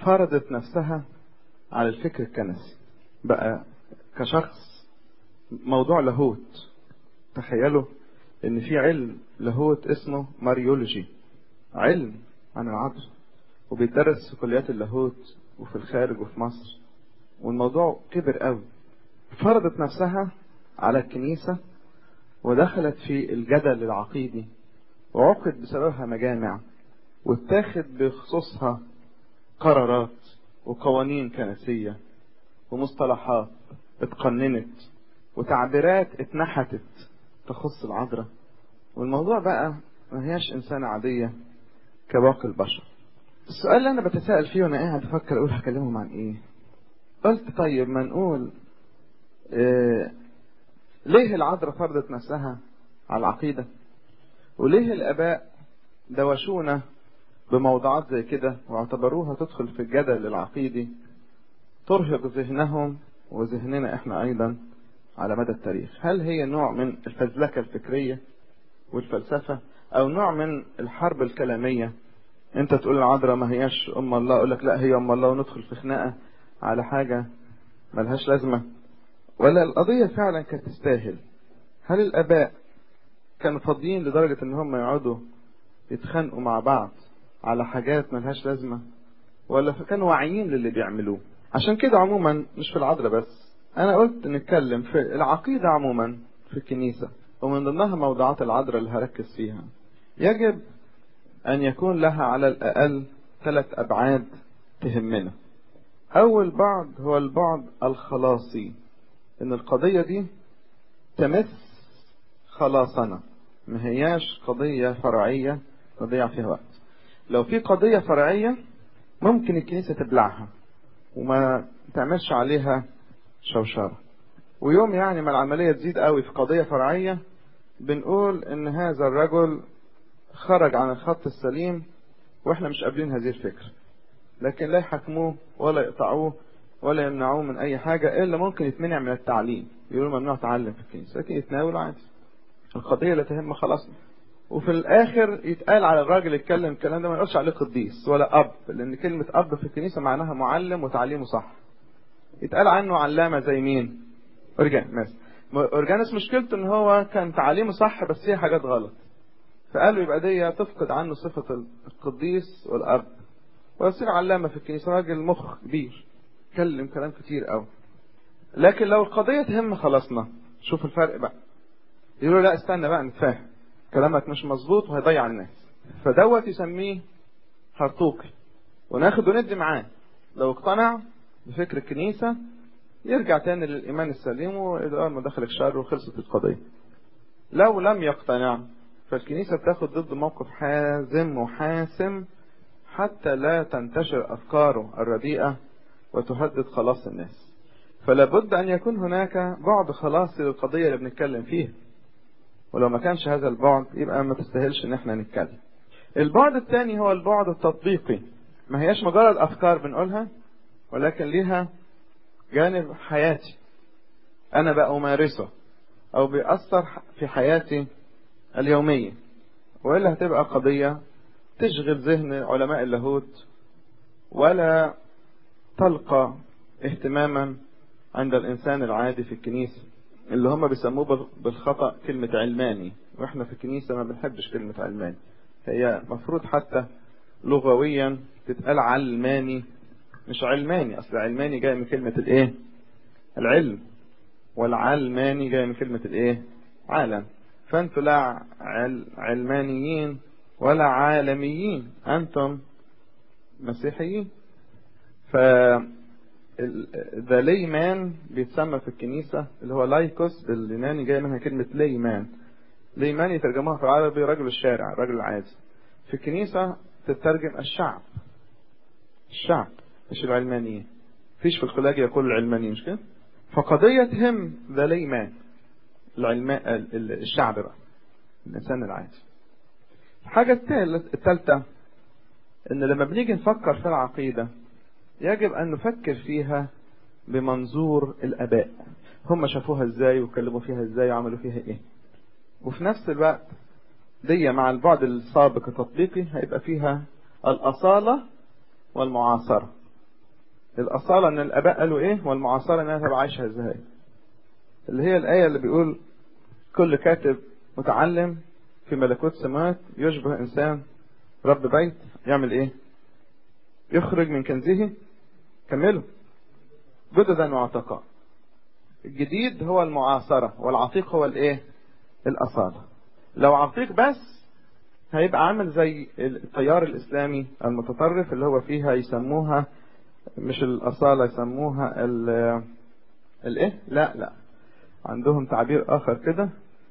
فرضت نفسها على الفكر الكنسي بقى كشخص موضوع لاهوت تخيلوا ان في علم لاهوت اسمه ماريولوجي علم عن العقل وبيدرس في كليات اللاهوت وفي الخارج وفي مصر والموضوع كبر قوي فرضت نفسها على الكنيسة ودخلت في الجدل العقيدي وعقد بسببها مجامع واتاخد بخصوصها قرارات وقوانين كنسية ومصطلحات اتقننت وتعبيرات اتنحتت تخص العذراء والموضوع بقى ما هياش إنسانة عادية كباقي البشر السؤال اللي أنا بتساءل فيه وأنا قاعد أفكر أقول هكلمهم عن إيه قلت طيب ما نقول إيه ليه العذراء فرضت نفسها على العقيدة وليه الآباء دوشونا بموضوعات زي كده واعتبروها تدخل في الجدل العقيدي ترهق ذهنهم وذهننا احنا ايضا على مدى التاريخ هل هي نوع من الفزلكة الفكرية والفلسفة او نوع من الحرب الكلامية انت تقول العذراء ما هياش ام الله اقول لك لا هي ام الله وندخل في خناقة على حاجة ملهاش لازمة ولا القضية فعلا كانت تستاهل هل الاباء كانوا فاضيين لدرجة ان هم يقعدوا يتخانقوا مع بعض على حاجات ملهاش لازمة ولا كانوا واعيين للي بيعملوه عشان كده عموما مش في العذراء بس انا قلت نتكلم في العقيدة عموما في الكنيسة ومن ضمنها موضوعات العذراء اللي هركز فيها يجب ان يكون لها على الاقل ثلاث ابعاد تهمنا اول بعد هو البعد الخلاصي ان القضية دي تمس خلاصنا ما هياش قضية فرعية نضيع فيها وقت لو في قضية فرعية ممكن الكنيسة تبلعها وما تعملش عليها شوشرة ويوم يعني ما العملية تزيد قوي في قضية فرعية بنقول ان هذا الرجل خرج عن الخط السليم واحنا مش قابلين هذه الفكرة لكن لا يحكموه ولا يقطعوه ولا يمنعوه من اي حاجة الا ممكن يتمنع من التعليم يقولوا ممنوع تعلم في الكنيسة لكن يتناول عادي القضية لا تهم خلاصنا وفي الاخر يتقال على الراجل يتكلم الكلام ده ما يقولش عليه قديس ولا اب لان كلمة اب في الكنيسة معناها معلم وتعليمه صح يتقال عنه علامة زي مين اورجان مثلا اورجانس مشكلته ان هو كان تعليمه صح بس فيه حاجات غلط فقالوا يبقى دي تفقد عنه صفة القديس والاب ويصير علامة في الكنيسة راجل مخ كبير يتكلم كلام كتير قوي لكن لو القضية تهم خلصنا شوف الفرق بقى يقولوا لا استنى بقى نتفاهم كلامك مش مظبوط وهيضيع الناس فدوت يسميه هرطوقي وناخد وندي معاه لو اقتنع بفكر الكنيسة يرجع تاني للإيمان السليم وإدراء مداخل الشر وخلصت القضية لو لم يقتنع فالكنيسة بتاخد ضد موقف حازم وحاسم حتى لا تنتشر أفكاره الرديئة وتهدد خلاص الناس فلا بد أن يكون هناك بعد خلاصي للقضية اللي بنتكلم فيها ولو ما كانش هذا البعد يبقى ما تستاهلش ان احنا نتكلم البعد الثاني هو البعد التطبيقي ما هياش مجرد افكار بنقولها ولكن ليها جانب حياتي انا بقى امارسه او بيأثر في حياتي اليومية وإلا هتبقى قضية تشغل ذهن علماء اللاهوت ولا تلقى اهتماما عند الإنسان العادي في الكنيسة اللي هم بيسموه بالخطأ كلمة علماني واحنا في الكنيسة ما بنحبش كلمة علماني هي مفروض حتى لغويا تتقال علماني مش علماني اصل علماني جاي من كلمة الايه العلم والعلماني جاي من كلمة الايه عالم فانتوا لا عل علمانيين ولا عالميين انتم مسيحيين ف ذا ليمان بيتسمى في الكنيسة اللي هو لايكوس باليوناني جاي منها كلمة ليمان ليمان يترجموها في العربي رجل الشارع الرجل العادي في الكنيسة تترجم الشعب الشعب مش العلمانيين فيش في الخلاج يقول العلمانيين مش كده فقضية تهم ذا ليمان العلماء الشعب بقى الإنسان العادي الحاجة الثالثة إن لما بنيجي نفكر في العقيدة يجب أن نفكر فيها بمنظور الآباء هم شافوها ازاي وكلموا فيها ازاي وعملوا فيها ايه وفي نفس الوقت دي مع البعد السابق التطبيقي هيبقى فيها الأصالة والمعاصرة الأصالة إن الآباء قالوا إيه والمعاصرة إن أنا تبقى عايشها إزاي اللي هي الآية اللي بيقول كل كاتب متعلم في ملكوت السماوات يشبه إنسان رب بيت يعمل إيه يخرج من كنزه كمله جددا وعتقاء الجديد هو المعاصرة والعتيق هو الإيه الأصالة لو عتيق بس هيبقى عامل زي التيار الإسلامي المتطرف اللي هو فيها يسموها مش الأصالة يسموها ال الإيه؟ لا لا عندهم تعبير آخر كده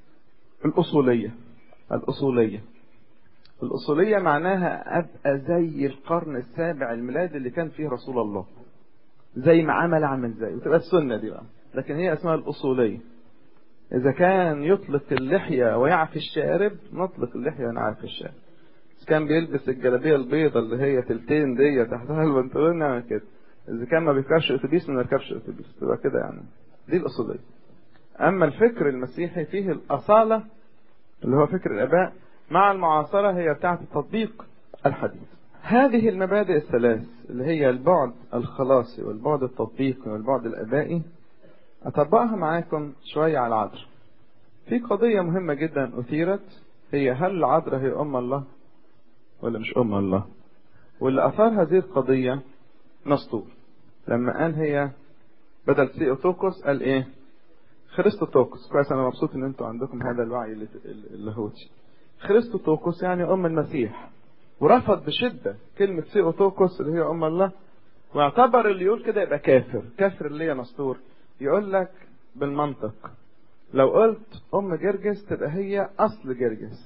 الأصولية الأصولية الأصولية معناها أبقى زي القرن السابع الميلادي اللي كان فيه رسول الله زي ما عمل عمل زي وتبقى السنة دي بقى لكن هي اسمها الأصولية إذا كان يطلق اللحية ويعفي الشارب نطلق اللحية ونعفي الشارب إذا كان بيلبس الجلابية البيضة اللي هي تلتين دي تحتها البنطلون نعمل كده إذا كان ما بيركبش أتوبيس ما بيركبش أتوبيس تبقى كده يعني دي الأصولية أما الفكر المسيحي فيه الأصالة اللي هو فكر الآباء مع المعاصرة هي بتاعة التطبيق الحديث هذه المبادئ الثلاث اللي هي البعد الخلاصي والبعد التطبيقي والبعد الآبائي أطبقها معاكم شوية على العذراء في قضية مهمة جدا أثيرت هي هل العذراء هي أم الله ولا مش أم الله واللي أثار هذه القضية نسطور لما قال هي بدل سيوتوكوس قال إيه خريستوتوكوس كويس أنا مبسوط إن أنتوا عندكم هذا الوعي اللاهوتي خريستوتوكوس يعني أم المسيح ورفض بشدة كلمة سيوتوكوس اللي هي أم الله واعتبر اللي يقول كده يبقى كافر كافر اللي هي نسطور يقول لك بالمنطق لو قلت ام جرجس تبقى هي اصل جرجس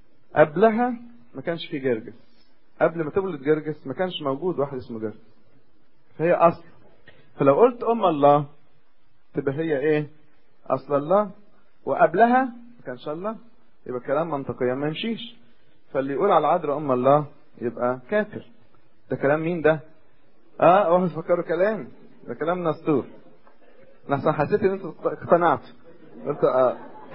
قبلها ما كانش في جرجس قبل ما تولد جرجس ما كانش موجود واحد اسمه جرجس فهي اصل فلو قلت ام الله تبقى هي ايه اصل الله وقبلها ما كانش الله يبقى كلام منطقيا ما يمشيش فاللي يقول على العذراء ام الله يبقى كافر ده كلام مين ده اه واحد فكروا كلام ده كلام نسطور لحظة حسيت ان انت اقتنعت قلت اه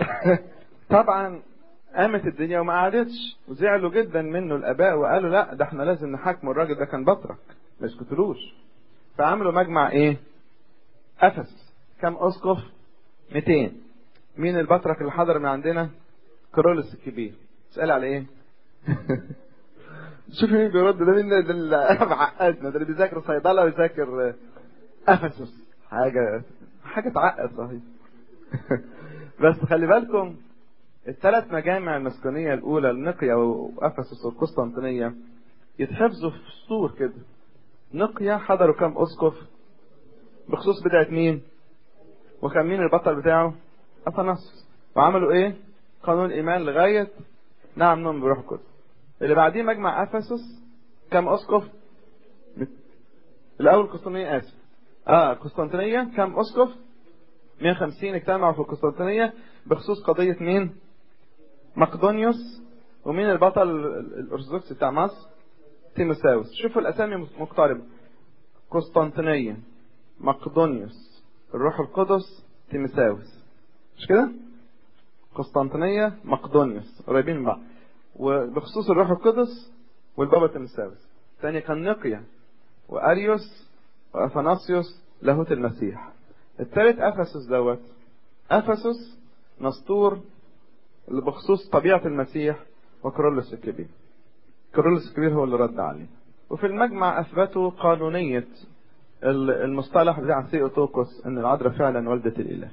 طبعا قامت الدنيا وما قعدتش وزعلوا جدا منه الاباء وقالوا لا ده احنا لازم نحاكمه الراجل ده كان بطرك ما يسكتلوش فعملوا مجمع ايه افس كم اسقف 200 مين البطرك اللي حضر من عندنا كرولس الكبير اسال على ايه شوف مين بيرد ده مين ده اللي معقدنا ده اللي بيذاكر صيدله ويذاكر افسس حاجه حاجة تعقد صحيح بس خلي بالكم الثلاث مجامع المسكونية الأولى النقية وأفسس والقسطنطينية يتحفظوا في سطور كده نقية حضروا كام أسقف بخصوص بدعة مين وكان مين البطل بتاعه أثناس وعملوا إيه قانون الإيمان لغاية نعم نوم بروح القدس اللي بعديه مجمع أفسس كام أسقف الأول قسطنطينية آسف اه قسطنطينية كم اسقف 150 اجتمعوا في القسطنطينية بخصوص قضية مين مقدونيوس ومين البطل الارثوذكسي بتاع مصر تيموساوس شوفوا الاسامي مقتربة قسطنطينية مقدونيوس الروح القدس تيموساوس مش كده قسطنطينية مقدونيوس قريبين من بعض وبخصوص الروح القدس والبابا تيموساوس الثاني كان نقيا واريوس وأثناسيوس لاهوت المسيح الثالث أفسس دوت أفسس نسطور اللي بخصوص طبيعة المسيح وكرولس الكبير كرولس الكبير هو اللي رد عليه وفي المجمع أثبتوا قانونية المصطلح بتاع سيوتوكوس ان العذراء فعلا والدة الاله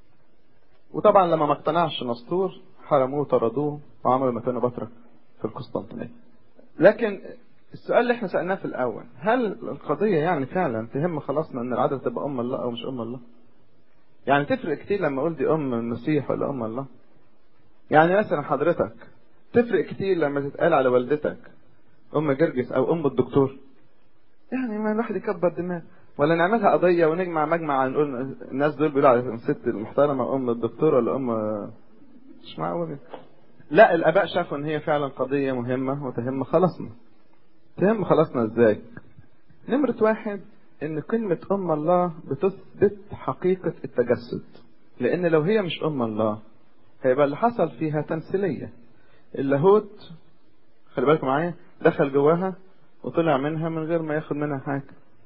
وطبعا لما ما اقتنعش نسطور حرموه وطردوه وعملوا مكانه بطرك في القسطنطينية لكن السؤال اللي احنا سألناه في الأول هل القضية يعني فعلا تهم خلاصنا ان العذراء تبقى أم الله أو مش أم الله يعني تفرق كتير لما أقول دي أم المسيح ولا أم الله يعني مثلا حضرتك تفرق كتير لما تتقال على والدتك أم جرجس أو أم الدكتور يعني ما الواحد يكبر دماغ ولا نعملها قضية ونجمع مجمع نقول الناس دول بيقولوا على الست المحترمة أم الدكتور ولا أم مش معقول لا الآباء شافوا إن هي فعلا قضية مهمة وتهم خلاصنا تهم خلاصنا إزاي نمرة واحد إن كلمة أم الله بتثبت حقيقة التجسد لأن لو هي مش أم الله هيبقى اللي حصل فيها تمثيلية اللاهوت خلي بالكم معايا دخل جواها وطلع منها من غير ما ياخد منها حاجة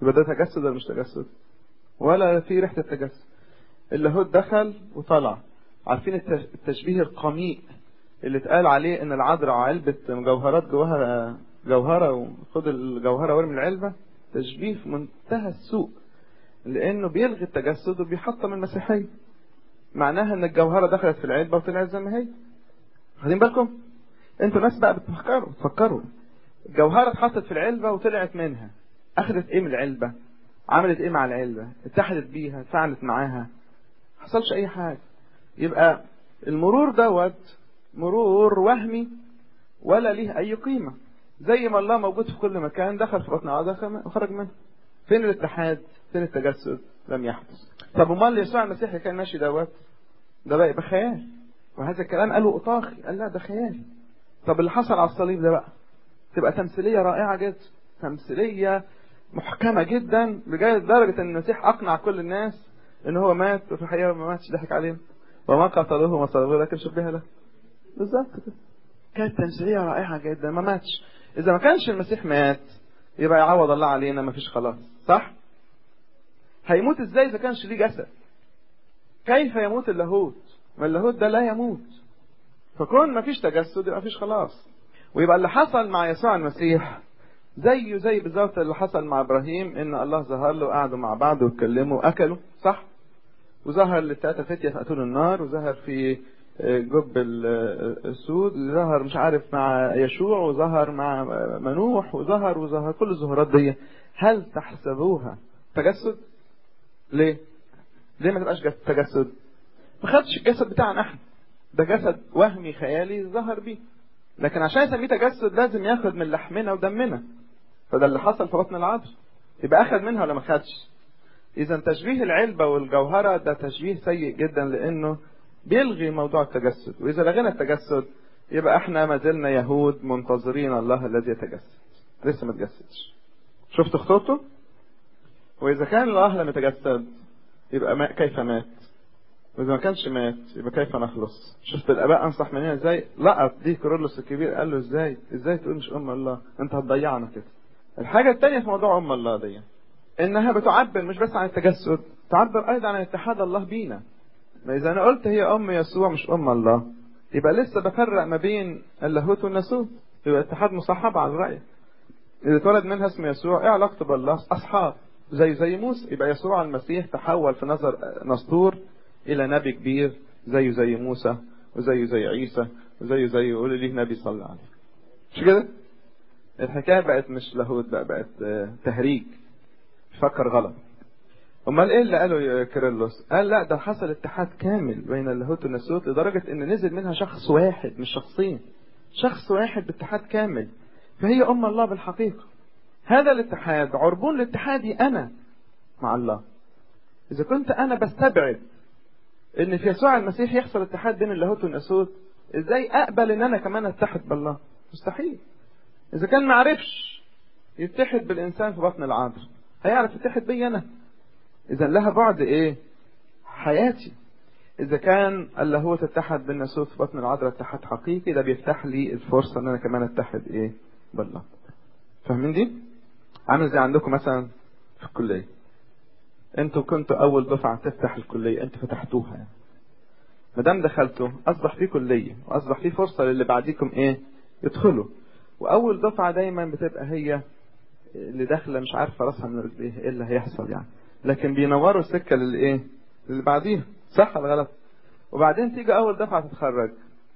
يبقى ده تجسد ولا مش تجسد ولا في ريحه التجسد اللاهوت دخل وطلع عارفين التشبيه القميء اللي اتقال عليه ان العذراء علبة مجوهرات جواها جوهرة وخد الجوهرة وارمي العلبة تشبيه في منتهى السوء لانه بيلغي التجسد وبيحطم المسيحية معناها ان الجوهرة دخلت في العلبة وطلعت زي ما هي واخدين بالكم انتوا ناس بقى بتفكروا تفكروا الجوهرة اتحطت في العلبة وطلعت منها اخذت ايه من العلبة عملت ايه مع العلبة اتحدت بيها اتفاعلت معاها حصلش اي حاجة يبقى المرور دوت مرور وهمي ولا ليه اي قيمة زي ما الله موجود في كل مكان دخل في بطن عادة وخرج منه فين الاتحاد فين التجسد لم يحدث طب امال يسوع المسيح اللي كان ماشي دوت ده بقى يبقى خيال وهذا الكلام قاله اطاخي قال لا ده خيال طب اللي حصل على الصليب ده بقى تبقى تمثيليه رائعه جدا تمثيليه محكمه جدا لدرجه ان المسيح اقنع كل الناس ان هو مات وفي الحقيقه ما ماتش ضحك عليهم وما قتلوه وما صلبوه لكن شبه له بالظبط كده كانت تمثيليه رائعه جدا ما ماتش اذا ما كانش المسيح مات يبقى يعوض الله علينا ما فيش خلاص صح هيموت ازاي اذا كانش ليه جسد كيف يموت اللاهوت ما اللاهوت ده لا يموت فكون ما فيش تجسد يبقى ما فيش خلاص ويبقى اللي حصل مع يسوع المسيح زيه زي بالظبط اللي حصل مع ابراهيم ان الله ظهر له وقعدوا مع بعض واتكلموا واكلوا صح وظهر للثلاثه فتيه في اتون النار وظهر في جب السود ظهر مش عارف مع يشوع وظهر مع منوح وظهر وظهر كل الظهورات دي هل تحسبوها تجسد؟ ليه؟ ليه ما تبقاش تجسد؟ ما خدش الجسد بتاعنا احنا ده جسد وهمي خيالي ظهر بيه لكن عشان يسميه تجسد لازم ياخد من لحمنا ودمنا فده اللي حصل في بطن العذر يبقى اخد منها ولا ما خدش اذا تشبيه العلبة والجوهرة ده تشبيه سيء جدا لانه بيلغي موضوع التجسد واذا لغينا التجسد يبقى احنا ما زلنا يهود منتظرين الله الذي يتجسد لسه ما تجسدش شفت خطوته واذا كان الله لم يتجسد يبقى ما كيف مات واذا ما كانش مات يبقى كيف نخلص شفت الاباء انصح مننا ازاي لقط دي كورولوس الكبير قال له ازاي ازاي تقول مش ام الله انت هتضيعنا كده الحاجه الثانيه في موضوع ام الله دي انها بتعبر مش بس عن التجسد تعبر ايضا عن اتحاد الله بينا ما اذا انا قلت هي ام يسوع مش ام الله يبقى لسه بفرق ما بين اللاهوت والناسوت يبقى اتحاد مصاحبه على رايك اذا اتولد منها اسم يسوع ايه علاقته بالله اصحاب زي زي موسى يبقى يسوع المسيح تحول في نظر نسطور الى نبي كبير زيه زي موسى وزيه زي عيسى وزيه زي يقول ليه نبي صلى عليه مش كده الحكايه بقت مش لاهوت بقى بقت تهريج فكر غلط امال ايه اللي قاله كيرلس قال لا ده حصل اتحاد كامل بين اللاهوت والناسوت لدرجه ان نزل منها شخص واحد مش شخصين شخص واحد باتحاد كامل فهي ام الله بالحقيقه هذا الاتحاد عربون لاتحادي انا مع الله اذا كنت انا بستبعد ان في يسوع المسيح يحصل اتحاد بين اللاهوت والناسوت ازاي اقبل ان انا كمان اتحد بالله مستحيل اذا كان ما عرفش يتحد بالانسان في بطن العذر هيعرف يتحد بي انا اذا لها بعد ايه حياتي اذا كان اللاهوت اتحد بالناسوت في بطن العذراء اتحاد حقيقي ده بيفتح لي الفرصه ان انا كمان اتحد ايه بالله فاهمين دي عامل زي عندكم مثلا في الكليه انتوا كنتوا اول دفعه تفتح الكليه انتوا فتحتوها يعني. ما دام دخلتوا اصبح في كليه واصبح في فرصه للي بعديكم ايه يدخلوا واول دفعه دايما بتبقى هي اللي داخله مش عارفه راسها من رجليها ايه اللي هيحصل يعني لكن بينوروا السكه للايه اللي بعديها صح ولا غلط وبعدين تيجي اول دفعه تتخرج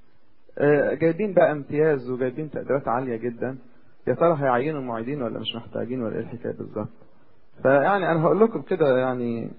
جايبين بقى امتياز وجايبين تقديرات عاليه جدا يا ترى هيعينوا المعيدين ولا مش محتاجين ولا ايه الحكايه بالظبط فيعني انا هقول لكم كده يعني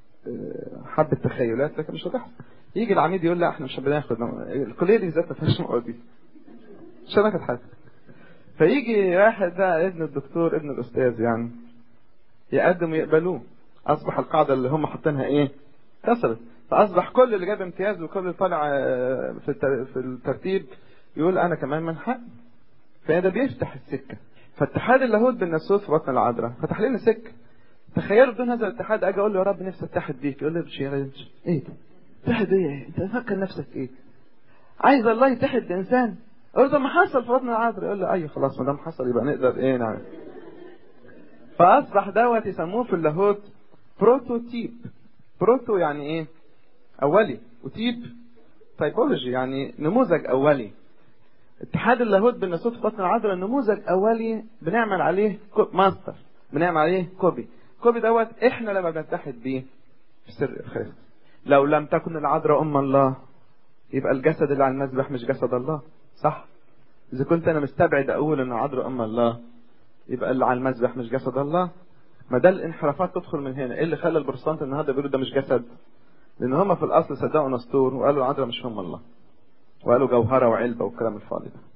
حبه تخيلات لكن مش هتحصل يجي العميد يقول لا احنا مش بناخد الكليه دي ذات ما فيهاش معيدين مش هناخد حاجه فيجي واحد ده ابن الدكتور ابن الاستاذ يعني يقدم ويقبلوه اصبح القاعده اللي هم حاطينها ايه كسرت فاصبح كل اللي جاب امتياز وكل اللي طالع في في الترتيب يقول انا كمان من حق فده بيفتح السكه فاتحاد اللاهوت بالناسوت في بطن العذراء فتح لنا سكه تخيلوا بدون هذا الاتحاد اجي اقول له يا رب نفسي اتحد بيك يقول لي مش يا ايه ده؟ اتحد ايه؟ انت فكر نفسك ايه؟ عايز الله يتحد بانسان؟ اقول له ما حصل في بطن العذراء يقول لي ايوه خلاص ما دام حصل يبقى نقدر ايه نعمل فاصبح دوت يسموه في اللاهوت بروتوتيب بروتو يعني ايه اولي وتيب تايبولوجي يعني نموذج اولي اتحاد اللاهوت بالناسوت في بطن العذراء نموذج اولي بنعمل عليه ماستر بنعمل عليه كوبي كوبي دوت احنا لما بنتحد بيه في سر الخير لو لم تكن العذراء ام الله يبقى الجسد اللي على المذبح مش جسد الله صح اذا كنت انا مستبعد اقول ان العذراء ام الله يبقى اللي على المذبح مش جسد الله ما ده الانحرافات تدخل من هنا ايه اللي خلى البروتستانت النهارده بيقولوا ده مش جسد لان هم في الاصل صدقوا نسطور وقالوا العذراء مش هم الله وقالوا جوهره وعلبه والكلام الفاضي ده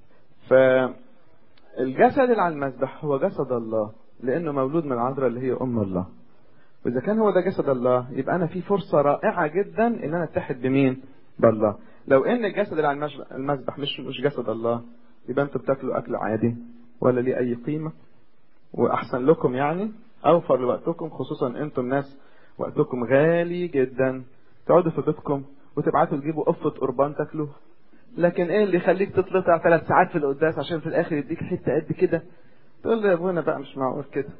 فالجسد اللي على المذبح هو جسد الله لانه مولود من العذراء اللي هي ام الله واذا كان هو ده جسد الله يبقى انا في فرصه رائعه جدا ان انا اتحد بمين بالله لو ان الجسد اللي على المذبح مش مش جسد الله يبقى انتوا بتاكلوا اكل عادي ولا ليه اي قيمه واحسن لكم يعني اوفر لوقتكم خصوصا انتم الناس وقتكم غالي جدا تقعدوا في بيتكم وتبعتوا تجيبوا قفه قربان تاكلوها لكن ايه اللي يخليك تطلع ثلاث ساعات في القداس عشان في الاخر يديك حته قد كده تقول له يا ابونا بقى مش معقول كده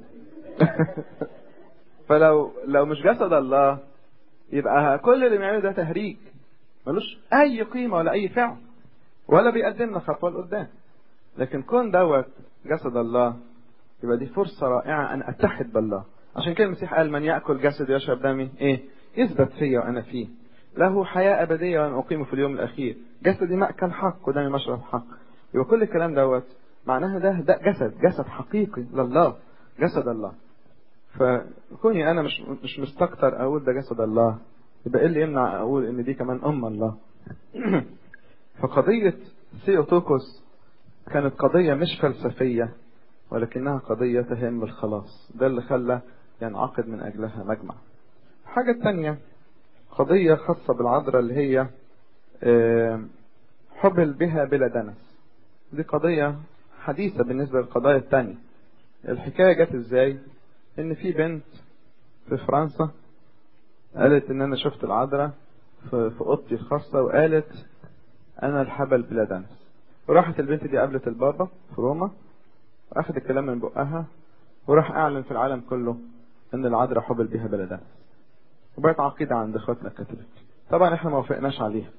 فلو لو مش جسد الله يبقى كل اللي بيعمله ده تهريج ملوش اي قيمه ولا اي فعل ولا بيقدمنا خطوه لقدام لكن كون دوت جسد الله يبقى دي فرصه رائعه ان اتحد بالله عشان كده المسيح قال من ياكل جسدي ويشرب دمي ايه يثبت فيا وانا فيه له حياه ابديه وانا اقيمه في اليوم الاخير جسدي ماكل حق ودمي مشرب حق يبقى كل الكلام دوت معناها ده ده جسد جسد حقيقي لله جسد الله فكوني انا مش مش مستكتر اقول ده جسد الله يبقى ايه اللي يمنع اقول ان دي كمان ام الله فقضيه ثيوتوكوس كانت قضيه مش فلسفيه ولكنها قضيه تهم الخلاص ده اللي خلى ينعقد من اجلها مجمع الحاجه الثانيه قضيه خاصه بالعذراء اللي هي حبل بها بلا دنس دي قضيه حديثه بالنسبه للقضايا الثانيه الحكايه جت ازاي ان في بنت في فرنسا قالت ان انا شفت العذراء في اوضتي الخاصه وقالت انا الحبل بلا دنس وراحت البنت دي قابلت البابا في روما واخد الكلام من بقها وراح اعلن في العالم كله ان العذراء حبل بها بلا دنس وبقت عقيده عند اخواتنا الكاثوليك طبعا احنا ما وافقناش عليها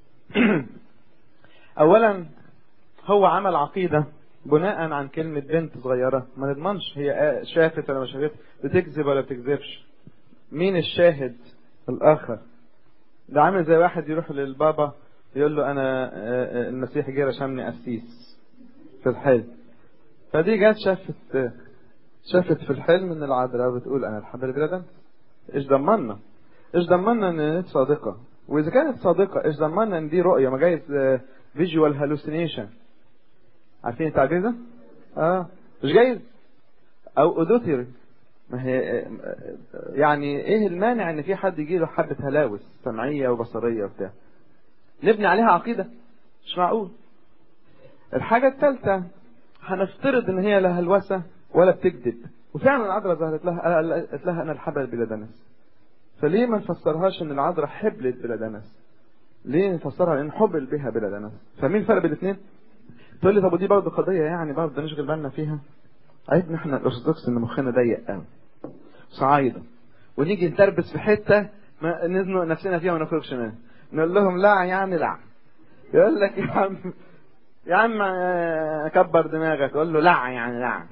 اولا هو عمل عقيده بناء عن كلمة بنت صغيرة ما نضمنش هي شافت ولا ما شافت بتكذب ولا بتكذبش مين الشاهد الآخر ده عامل زي واحد يروح للبابا يقول له أنا المسيح جه رشمني قسيس في الحلم فدي جت شافت شافت في الحلم ان العذراء بتقول انا الحبل بلا دم ايش ضمنا ايش ضمنا ان صادقه واذا كانت صادقه ايش ضمنا ان دي رؤيه ما جايز فيجوال هالوسينيشن عارفين التعبير ده؟ اه مش جايز او اودوتيري ما هي يعني ايه المانع ان في حد يجي له حبه هلاوس سمعيه وبصريه وبتاع نبني عليها عقيده مش معقول الحاجه الثالثه هنفترض ان هي لا هلوسه ولا بتكذب وفعلا العذراء ظهرت لها قالت لها انا الحبل بلا دنس فليه ما نفسرهاش ان العذراء حبلت بلا دنس ليه نفسرها لان حبل بها بلا دنس فمين الفرق بين الاثنين تقول لي طب ودي برضه قضيه يعني برضه نشغل بالنا فيها عيبنا احنا الارثوذكس ان مخنا ضيق قوي صعايده ونيجي نتربس في حته ما نزنق نفسنا فيها وما نخرجش منها نقول لهم لا يعني لا يقول لك يا عم يا عم كبر دماغك قول له لا يعني لا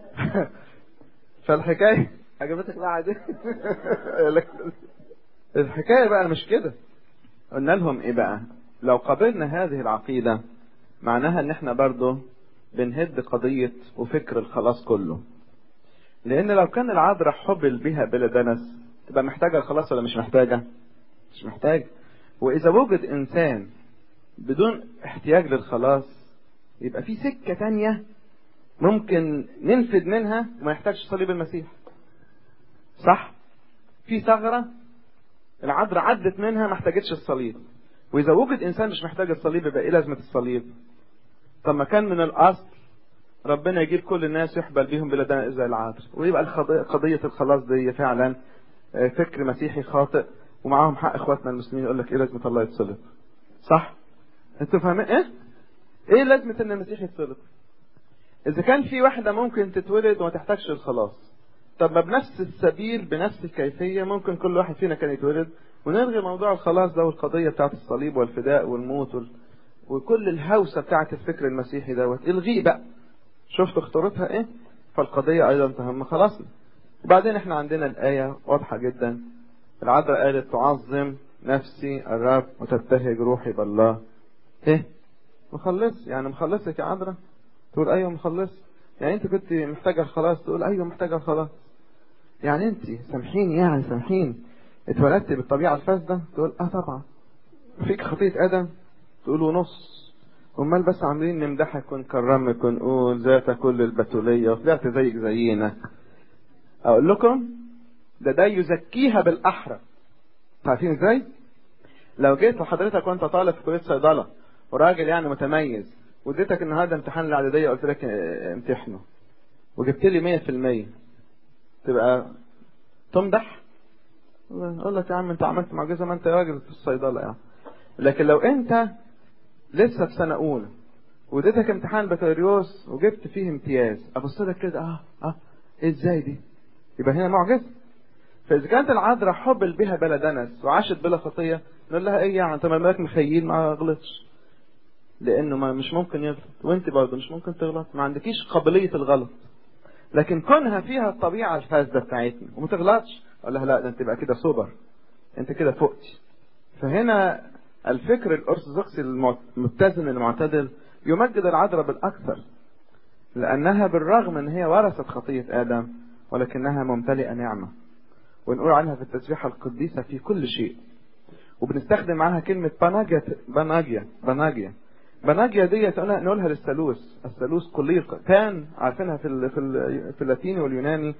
فالحكايه عجبتك لا دي الحكايه بقى مش كده قلنا لهم ايه بقى لو قبلنا هذه العقيده معناها ان احنا برضه بنهد قضية وفكر الخلاص كله لان لو كان العذراء حبل بها بلا دنس تبقى محتاجة الخلاص ولا مش محتاجة مش محتاج واذا وجد انسان بدون احتياج للخلاص يبقى في سكة تانية ممكن ننفد منها وما يحتاجش صليب المسيح صح في ثغرة العذراء عدت منها ما احتاجتش الصليب واذا وجد انسان مش محتاج الصليب يبقى ايه لازمه الصليب طب ما كان من الاصل ربنا يجيب كل الناس يحبل بيهم بلا داء زي العذر ويبقى قضيه الخلاص دي فعلا فكر مسيحي خاطئ ومعاهم حق اخواتنا المسلمين يقول لك ايه لازمه الله يتصلب صح انتوا فاهمين ايه ايه لازمه ان المسيح يتصلب اذا كان في واحده ممكن تتولد وما تحتاجش الخلاص طب ما بنفس السبيل بنفس الكيفية ممكن كل واحد فينا كان يتولد ونلغي موضوع الخلاص ده والقضية بتاعت الصليب والفداء والموت وال... وكل الهوسة بتاعت الفكر المسيحي دوت الغيه بقى شفتوا خطورتها ايه فالقضية ايضا تهم خلاصنا وبعدين احنا عندنا الآية واضحة جدا العذراء قالت تعظم نفسي الرب وتبتهج روحي بالله ايه مخلص يعني مخلصك يا عذراء تقول ايوه مخلص يعني انت كنت محتاجة الخلاص تقول ايوه محتاجة الخلاص يعني انت سامحيني يعني سامحيني اتولدت بالطبيعة الفاسدة تقول اه طبعا فيك خطية ادم تقول ونص امال بس عاملين نمدحك ونكرمك ونقول ذات كل البتولية وطلعت زيك زينا اقول لكم ده ده يزكيها بالاحرى عارفين ازاي لو جيت لحضرتك وانت طالب في كليه صيدله وراجل يعني متميز واديتك النهارده امتحان الاعداديه وقلت لك امتحنه وجبت لي 100% تبقى تمدح اقول لك يا عم انت عملت معجزه ما انت راجل في الصيدله يعني لكن لو انت لسه في سنه اولى واديتك امتحان بكالوريوس وجبت فيه امتياز ابص لك كده اه اه ازاي دي يبقى هنا معجزه فاذا كانت العذراء حبل بها بلا دنس وعاشت بلا خطيه نقول لها ايه يعني انت مالك مخيل ما غلطش لانه ما مش ممكن يغلط وانت برضه مش ممكن تغلط ما عندكيش قابليه الغلط لكن كونها فيها الطبيعه الفاسده بتاعتنا وما تغلطش اقول لها لا ده انت بقى كده سوبر انت كده فقتي فهنا الفكر الارثوذكسي المتزن المعتدل يمجد العذراء بالاكثر لانها بالرغم ان هي ورثت خطيه ادم ولكنها ممتلئه نعمه ونقول عنها في التسبيحه القديسه في كل شيء وبنستخدم معاها كلمه باناجيا باناجيا باناجيا بناجيا ديت نقولها للثالوث الثالوث كلية كان عارفينها في ال في ال في اللاتيني واليوناني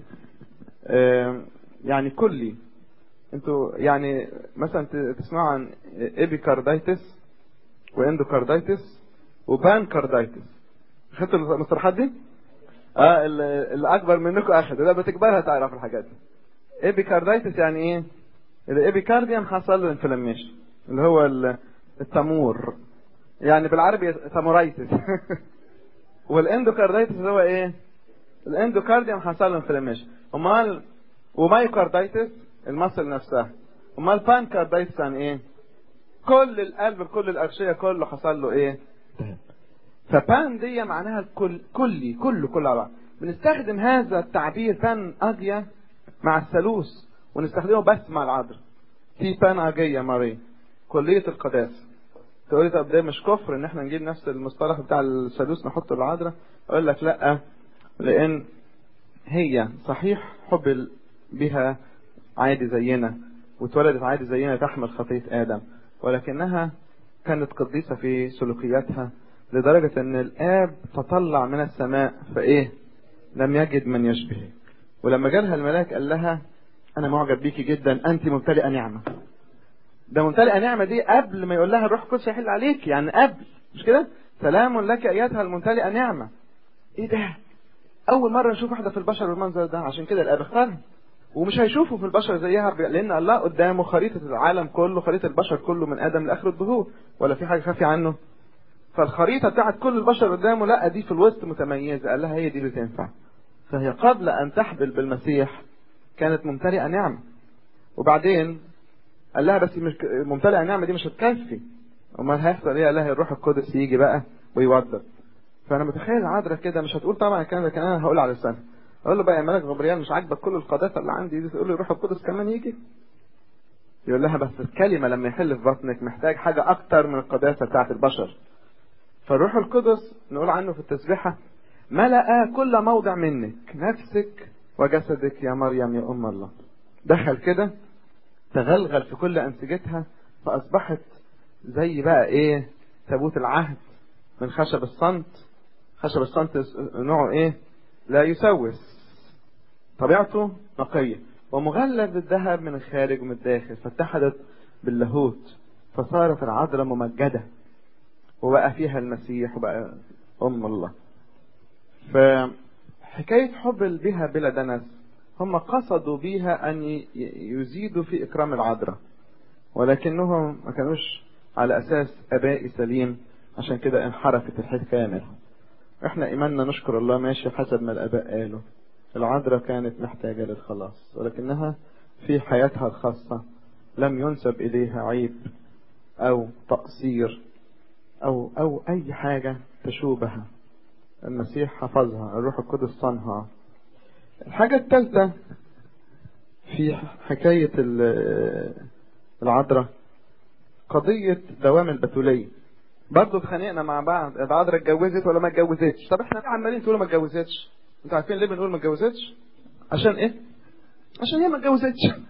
يعني كلي انتوا يعني مثلا تسمعوا عن ايبيكاردايتس واندوكاردايتس وبانكاردايتس خدتوا المصطلحات دي؟ اه اللي اكبر منكم اخد لا بتكبرها تعرف الحاجات دي ايبيكاردايتس يعني ايه؟ الايبيكارديوم حصل له انفلاميشن اللي هو التمور يعني بالعربي تامورايتس والاندوكاردايتس اللي هو ايه الاندوكارديوم حصل له انفلاميشن امال ومايوكاردايتس المصل نفسها امال بانكاردايتس يعني ايه كل القلب كل الاغشيه كله حصل له ايه فبان دي معناها الكل كلي كله كله على بعض بنستخدم هذا التعبير بان اجيا مع الثالوث ونستخدمه بس مع العذراء في بان اجيا ماري كليه القداسه تقول لي طب ده مش كفر ان احنا نجيب نفس المصطلح بتاع الثالوث نحطه العذراء اقول لك لا لان هي صحيح حب بها عادي زينا واتولدت عادي زينا تحمل خطيه ادم ولكنها كانت قديسه في سلوكياتها لدرجه ان الاب تطلع من السماء فايه لم يجد من يشبه ولما جالها الملاك قال لها انا معجب بيكي جدا انت ممتلئه نعمه ده ممتلئه نعمه دي قبل ما يقول لها الروح القدس يحل عليك يعني قبل مش كده سلام لك ايتها الممتلئه نعمه ايه ده اول مره نشوف واحده في البشر بالمنظر ده عشان كده الاب اختارها ومش هيشوفوا في البشر زيها لان الله قدامه خريطه العالم كله خريطه البشر كله من ادم لاخر الدهور ولا في حاجه خافيه عنه فالخريطه بتاعت كل البشر قدامه لا دي في الوسط متميزه قال لها هي دي اللي تنفع فهي قبل ان تحبل بالمسيح كانت ممتلئه نعمه وبعدين قال لها بس مش ممتلئه النعمه دي مش هتكفي امال هيحصل ايه قال لها الروح القدس يجي بقى ويوضب فانا متخيل عذرا كده مش هتقول طبعا الكلام ده كان انا هقول على لسانها اقول له بقى يا ملك غبريال مش عاجبك كل القداسه اللي عندي دي تقول لي الروح القدس كمان يجي يقول لها بس الكلمه لما يحل في بطنك محتاج حاجه اكتر من القداسه بتاعت البشر فالروح القدس نقول عنه في التسبيحه ملأ كل موضع منك نفسك وجسدك يا مريم يا ام الله دخل كده تغلغل في كل انسجتها فاصبحت زي بقى ايه تابوت العهد من خشب الصمت خشب الصمت نوعه ايه لا يسوس طبيعته نقية ومغلف بالذهب من الخارج ومن الداخل فاتحدت باللاهوت فصارت العذراء ممجدة وبقى فيها المسيح وبقى أم الله فحكاية حب بها بلا دنس هم قصدوا بيها أن يزيدوا في إكرام العذراء ولكنهم ما كانوش على أساس أبائي سليم عشان كده انحرفت الحكاية منهم احنا ايماننا نشكر الله ماشي حسب ما الاباء قالوا العذراء كانت محتاجة للخلاص ولكنها في حياتها الخاصة لم ينسب إليها عيب أو تقصير أو أو أي حاجة تشوبها المسيح حفظها الروح القدس صنها الحاجة الثالثة في حكاية العذراء قضية دوام البتولية برضه اتخانقنا مع بعض العذراء اتجوزت ولا ما اتجوزتش طب احنا عمالين تقولوا ما اتجوزتش انتوا عارفين ليه بنقول ما اتجوزتش عشان ايه عشان هي ما اتجوزتش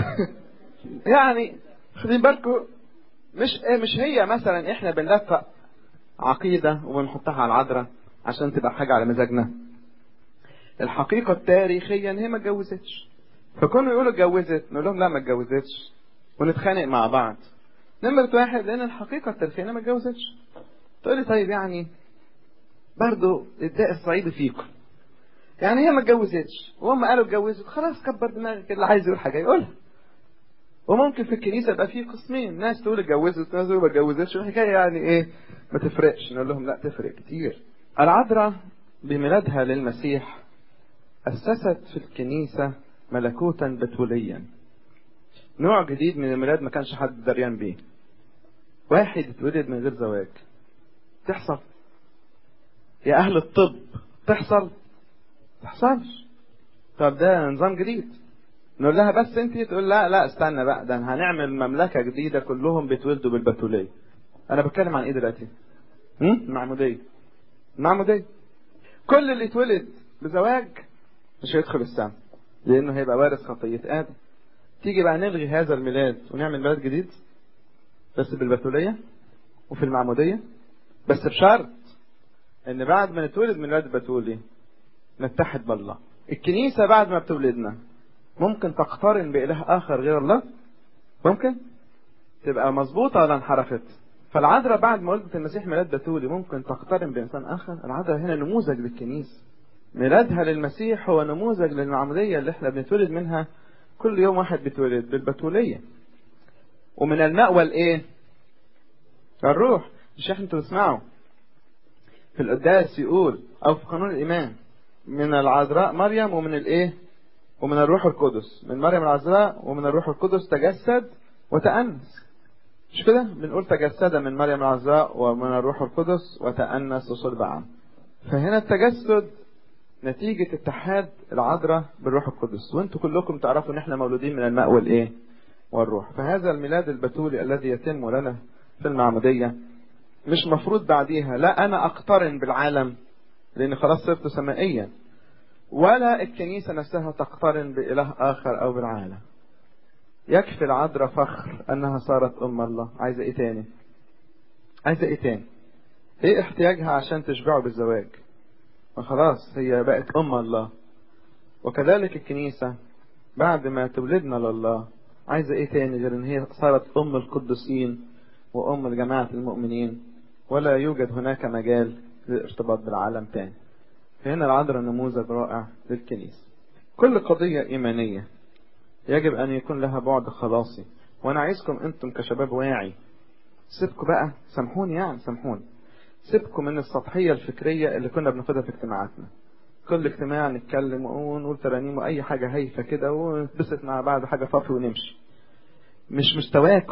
يعني خدين بالكم مش ايه مش هي مثلا احنا بنلفق عقيدة وبنحطها على العذراء عشان تبقى حاجة على مزاجنا الحقيقة التاريخية ان هي ما اتجوزتش فكانوا يقولوا اتجوزت نقول لهم لا ما اتجوزتش ونتخانق مع بعض نمرة واحد لان الحقيقة التاريخية انها ما اتجوزتش تقول لي طيب يعني برضه الداء الصعيدي فيكم يعني هي ما اتجوزتش وهم قالوا اتجوزت خلاص كبر دماغك اللي عايز يقول حاجه يقولها وممكن في الكنيسه يبقى في قسمين ناس تقول اتجوزت ناس تقول ما اتجوزتش الحكايه يعني ايه ما تفرقش نقول لهم لا تفرق كتير العذراء بميلادها للمسيح اسست في الكنيسه ملكوتا بتوليا نوع جديد من الميلاد ما كانش حد دريان بيه واحد اتولد من غير زواج تحصل يا اهل الطب تحصل تحصلش طب ده نظام جديد نقول لها بس انت تقول لا لا استنى بقى ده هنعمل مملكه جديده كلهم بيتولدوا بالبتوليه انا بتكلم عن ايه دلوقتي المعموديه المعموديه كل اللي اتولد بزواج مش هيدخل السماء لانه هيبقى وارث خطيه ادم تيجي بقى نلغي هذا الميلاد ونعمل ميلاد جديد بس بالبتوليه وفي المعموديه بس بشرط ان بعد ما نتولد ميلاد بتولي نتحد بالله الكنيسة بعد ما بتولدنا ممكن تقترن بإله آخر غير الله ممكن تبقى مظبوطة ولا انحرفت فالعذراء بعد ما ولدت المسيح ميلاد بتولي ممكن تقترن بإنسان آخر العذراء هنا نموذج للكنيسة ميلادها للمسيح هو نموذج للمعمودية اللي احنا بنتولد منها كل يوم واحد بيتولد بالبتولية ومن الماء والايه الروح مش احنا انتوا تسمعوا في القداس يقول او في قانون الايمان من العذراء مريم ومن الايه ومن الروح القدس من مريم العذراء ومن الروح القدس تجسد وتأنس مش كده بنقول تجسد من مريم العذراء ومن الروح القدس وتأنس وصلب عنه فهنا التجسد نتيجة اتحاد العذراء بالروح القدس وانتوا كلكم تعرفوا ان احنا مولودين من الماء والايه والروح فهذا الميلاد البتولي الذي يتم لنا في المعمودية مش مفروض بعديها لا انا اقترن بالعالم لان خلاص صرت سمائيا ولا الكنيسة نفسها تقترن بإله آخر أو بالعالم يكفي العذراء فخر أنها صارت أم الله عايزة إيه تاني عايزة إيه تاني إيه احتياجها عشان تشبعه بالزواج وخلاص هي بقت أم الله وكذلك الكنيسة بعد ما تولدنا لله عايزة إيه تاني غير إن هي صارت أم القدسين وأم لجماعة المؤمنين ولا يوجد هناك مجال للارتباط بالعالم تاني فهنا العذراء نموذج رائع للكنيسة كل قضية إيمانية يجب أن يكون لها بعد خلاصي وأنا عايزكم أنتم كشباب واعي سيبكم بقى سامحوني يعني سامحوني سيبكم من السطحية الفكرية اللي كنا بناخدها في اجتماعاتنا كل اجتماع نتكلم ونقول ترانيم وأي حاجة هايفة كده ونتبسط مع بعض حاجة فافي ونمشي مش مستواكم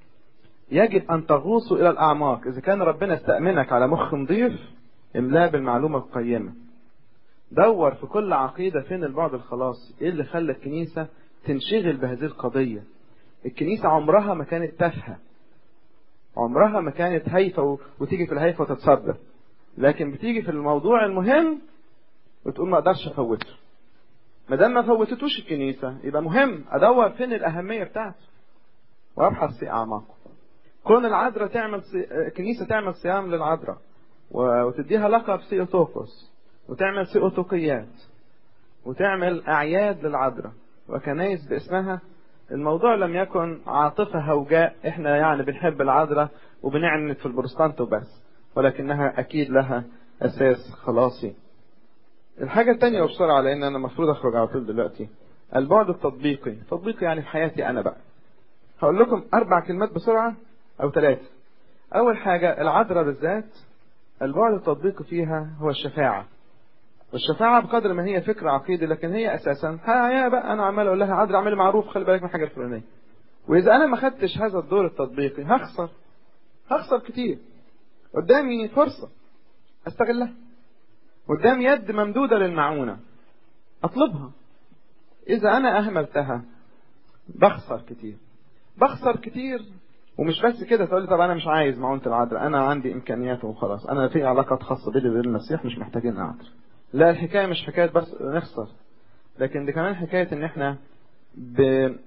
يجب أن تغوصوا إلى الأعماق إذا كان ربنا استأمنك على مخ نظيف املاه بالمعلومة القيمة دور في كل عقيدة فين البعد الخلاصي ايه اللي خلى الكنيسة تنشغل بهذه القضية الكنيسة عمرها ما كانت تافهة عمرها ما كانت هايفة وتيجي في الهايفة وتتصدر لكن بتيجي في الموضوع المهم وتقول ما اقدرش افوته ما دام ما فوتتوش الكنيسة يبقى مهم ادور فين الاهمية بتاعته وابحث في اعماقه كون العذراء تعمل صي... كنيسة تعمل صيام للعذراء وتديها لقب سيوتوكوس وتعمل سيوتوقيات وتعمل أعياد للعذراء وكنايس باسمها الموضوع لم يكن عاطفة هوجاء احنا يعني بنحب العذراء وبنعند في البروتستانت وبس ولكنها أكيد لها أساس خلاصي الحاجة التانية وبسرعة لأن أنا المفروض أخرج على طول دلوقتي البعد التطبيقي تطبيقي يعني في حياتي أنا بقى هقول لكم أربع كلمات بسرعة أو ثلاثة أول حاجة العذراء بالذات البعد التطبيقي فيها هو الشفاعة والشفاعة بقدر ما هي فكرة عقيدة لكن هي أساسا ها يا بقى أنا عمال أقول لها عادل اعملي معروف خلي بالك من الحاجة الفلانية وإذا أنا ما خدتش هذا الدور التطبيقي هخسر هخسر كتير قدامي فرصة أستغلها قدامي يد ممدودة للمعونة أطلبها إذا أنا أهملتها بخسر كتير بخسر كتير ومش بس كده تقول لي طب أنا مش عايز معونة العذراء أنا عندي إمكانيات وخلاص أنا في علاقات خاصة بيني وبين المسيح مش محتاجين عذراء لا الحكاية مش حكاية بس نخسر لكن دي كمان حكاية إن إحنا ب...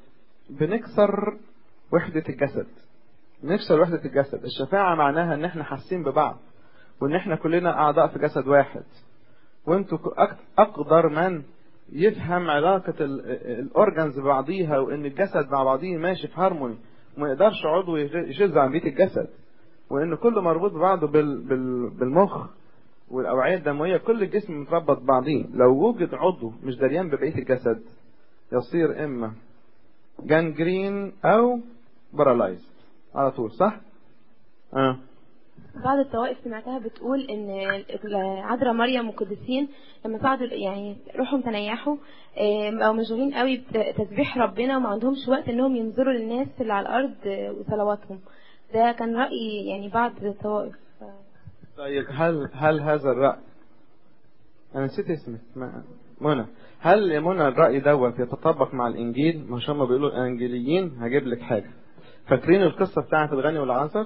بنكسر وحدة الجسد نكسر وحدة الجسد الشفاعة معناها إن إحنا حاسين ببعض وإن إحنا كلنا أعضاء في جسد واحد وانتوا اقدر من يفهم علاقة الاورجنز ببعضيها وان الجسد مع بعضيه ماشي في هارموني وما يقدرش عضو يشذ عن بيت الجسد وان كله مربوط ببعضه بال بال بالمخ والاوعية الدموية كل الجسم متربط ببعضيه لو وجد عضو مش دريان ببقية الجسد يصير اما جانجرين او بارالايز على طول صح؟ اه بعض الطوائف سمعتها بتقول ان عذراء مريم والقديسين لما صعدوا يعني روحهم تنيحوا بقوا مشغولين قوي بتسبيح ربنا وما عندهمش وقت انهم ينظروا للناس اللي على الارض وصلواتهم ده كان راي يعني بعض الطوائف طيب هل هل هذا الراي انا نسيت اسمك منى هل يا منى الراي دوت يتطابق مع الانجيل مش هم بيقولوا الانجيليين هجيب لك حاجه فاكرين القصه بتاعت الغني والعنصر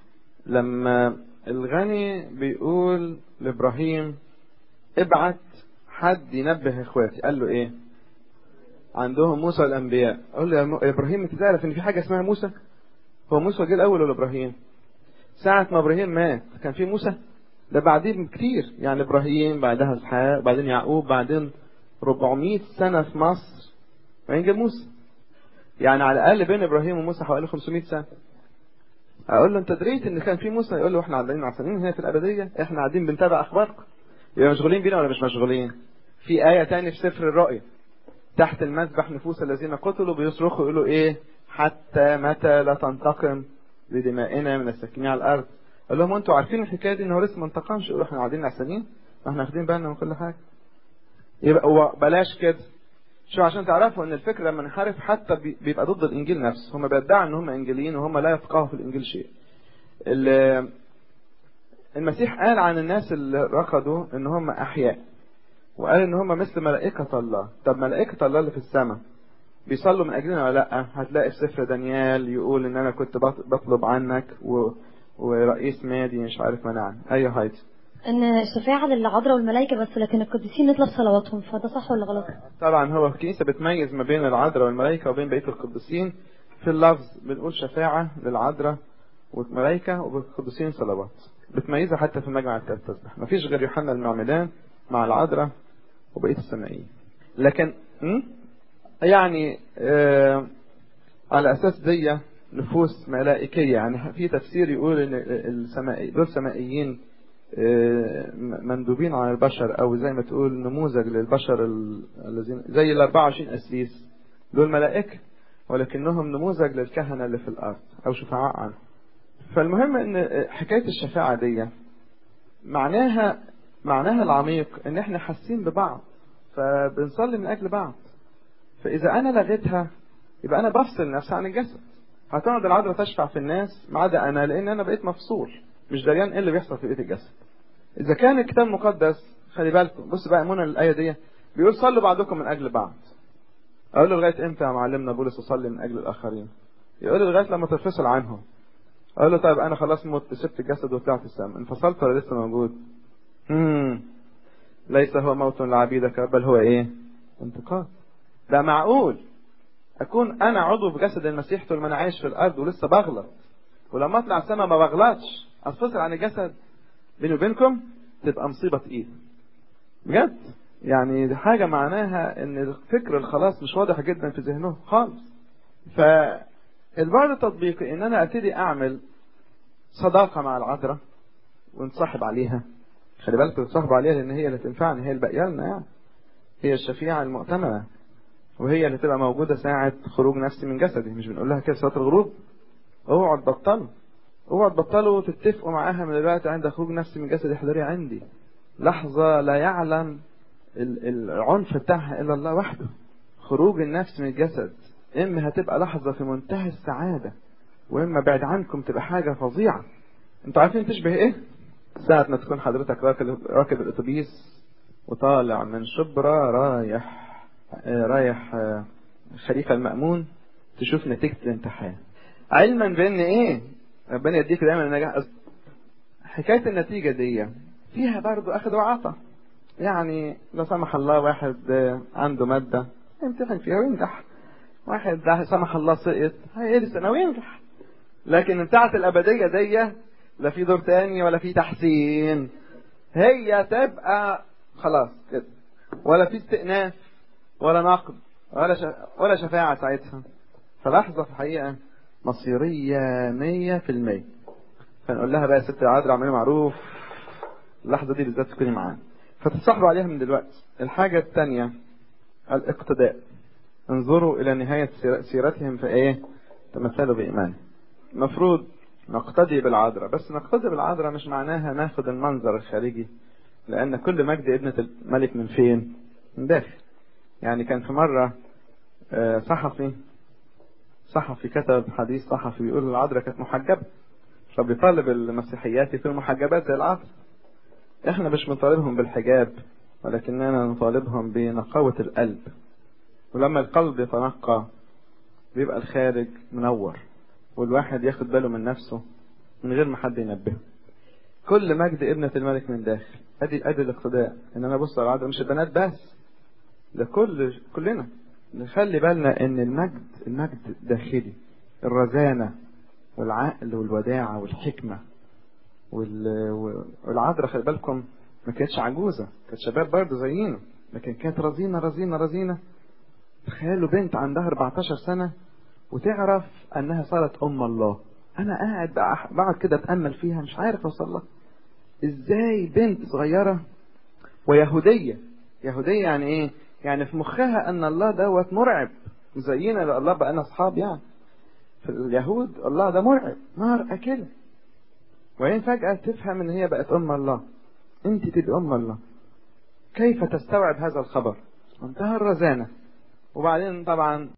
لما الغني بيقول لابراهيم ابعت حد ينبه اخواتي قال له ايه عندهم موسى الانبياء قال له يا ابراهيم انت تعرف ان في حاجه اسمها موسى هو موسى جه الاول ولا ابراهيم ساعه ما ابراهيم مات كان في موسى ده بعدين كتير يعني ابراهيم بعدها اسحاق بعدين يعقوب بعدين 400 سنه في مصر بعدين جه موسى يعني على الاقل بين ابراهيم وموسى حوالي 500 سنه اقول له انت دريت ان كان في موسى يقول له احنا قاعدين عسلين هنا في الابديه احنا قاعدين بنتابع اخباركم يبقى مشغولين بينا ولا مش مشغولين في ايه تاني في سفر الرؤيا تحت المذبح نفوس الذين قتلوا بيصرخوا يقولوا ايه حتى متى لا تنتقم بدمائنا من الساكنين على الارض قال لهم انتوا عارفين الحكايه دي ان هو لسه ما انتقمش يقولوا احنا قاعدين عسلين احنا واخدين بالنا من كل حاجه يبقى بلاش كده شو عشان تعرفوا ان الفكر لما نحارب حتى بيبقى ضد الانجيل نفسه هم بيدعوا ان هم انجيليين وهم لا يفقهوا في الانجيل شيء المسيح قال عن الناس اللي رفضوا ان هم احياء وقال ان هم مثل ملائكة الله طب ملائكة الله اللي في السماء بيصلوا من اجلنا ولا لا هتلاقي في سفر دانيال يقول ان انا كنت بطلب عنك و... ورئيس مادي مش عارف منعني ايوه هايدي ان الشفاعة للعذراء والملائكة بس لكن القديسين نطلب صلواتهم فده صح ولا غلط؟ طبعا هو الكنيسة بتميز ما بين العذراء والملائكة وبين بقية القديسين في اللفظ بنقول شفاعة للعذراء والملائكة وبالقديسين صلوات بتميزها حتى في مجمع التسبح مفيش غير يوحنا المعمدان مع العذراء وبقية السمائيين لكن م? يعني آه على أساس دي نفوس ملائكية يعني في تفسير يقول إن السمائي دول سمائيين مندوبين عن البشر او زي ما تقول نموذج للبشر الذين زي ال 24 قسيس دول ملائكه ولكنهم نموذج للكهنه اللي في الارض او شفعاء عنه فالمهم ان حكايه الشفاعه دي معناها معناها العميق ان احنا حاسين ببعض فبنصلي من اجل بعض فاذا انا لغيتها يبقى انا بفصل نفسي عن الجسد هتقعد العذراء تشفع في الناس ما عدا انا لان انا بقيت مفصول مش دريان ايه اللي بيحصل في بيت الجسد اذا كان الكتاب المقدس خلي بالكم بص بقى منى الايه دي بيقول صلوا بعضكم من اجل بعض اقول له لغايه امتى يا معلمنا بولس اصلي من اجل الاخرين يقول لي لغايه لما تنفصل عنهم اقول له طيب انا خلاص مت سبت الجسد وطلعت السماء انفصلت ولا لسه موجود امم ليس هو موت لعبيدك بل هو ايه انتقام ده معقول اكون انا عضو في جسد المسيح طول ما انا عايش في الارض ولسه بغلط ولما اطلع السماء ما بغلطش انفصل عن الجسد بيني وبينكم تبقى مصيبة تقيلة بجد يعني دي حاجة معناها ان فكر الخلاص مش واضح جدا في ذهنهم خالص فالبعد التطبيقي ان انا ابتدي اعمل صداقة مع العذراء ونصاحب عليها خلي بالك تصاحب عليها لان هي اللي تنفعني هي اللي باقيه لنا يعني هي الشفيعة المؤتمنة وهي اللي تبقى موجودة ساعة خروج نفسي من جسدي مش بنقول لها كده صلاة الغروب اوعوا تبطلوا اوعوا تبطلوا تتفقوا معاها من الوقت عند خروج نفسي من جسدي احضري عندي لحظة لا يعلم ال- العنف بتاعها إلا الله وحده خروج النفس من الجسد إما هتبقى لحظة في منتهى السعادة وإما بعد عنكم تبقى حاجة فظيعة انتوا عارفين تشبه ايه؟ ساعة ما تكون حضرتك راكب راكب الأتوبيس وطالع من شبرا رايح آه، رايح آه، خليفة المأمون تشوف نتيجة الامتحان علما بان ايه ربنا يديك دايما النجاح حكاية النتيجة دي فيها برضو أخذ وعطا يعني لا سمح الله واحد آه، عنده مادة يمتحن فيها وينجح واحد لا سمح الله سقط هيقل سنة وينجح لكن بتاعة الأبدية دي لا في دور تاني ولا في تحسين هي تبقى خلاص كده ولا في استئناف ولا نقد ولا ش... ولا شفاعة ساعتها فلحظة في الحقيقة مصيرية مية في المية فنقول لها بقى يا ست العذراء اعملي معروف اللحظة دي بالذات تكوني معانا فتصاحبوا عليها من دلوقتي الحاجة الثانية الاقتداء انظروا إلى نهاية سير- سيرتهم في إيه تمثلوا بإيمان المفروض نقتدي بالعذراء بس نقتدي بالعذراء مش معناها ناخد المنظر الخارجي لأن كل مجد ابنة الملك من فين؟ من داخل يعني كان في مرة آه، صحفي صحفي كتب حديث صحفي بيقول العذراء كانت محجبة فبيطالب المسيحيات يكونوا محجبات زي العذراء احنا مش بنطالبهم بالحجاب ولكننا نطالبهم بنقاوة القلب ولما القلب يتنقى بيبقى الخارج منور والواحد ياخد باله من نفسه من غير ما حد ينبهه كل مجد ابنة الملك من داخل ادي ادي الاقتداء ان انا ابص على العذراء مش البنات بس ده كل كلنا نخلي بالنا ان المجد المجد داخلي الرزانة والعقل والوداعة والحكمة وال... والعذراء خلي بالكم ما كانتش عجوزة كانت شباب برضه زينا لكن كانت رزينة رزينة رزينة تخيلوا بنت عندها 14 سنة وتعرف انها صارت ام الله انا قاعد بقى- بقعد كده اتامل فيها مش عارف اوصل لها ازاي بنت صغيرة ويهودية يهودية يعني ايه يعني في مخها ان الله دوت مرعب زينا لو الله بقى اصحاب يعني في اليهود الله ده مرعب نار اكله وبعدين فجأة تفهم ان هي بقت ام الله انت تبقى ام الله كيف تستوعب هذا الخبر منتهى الرزانة وبعدين طبعا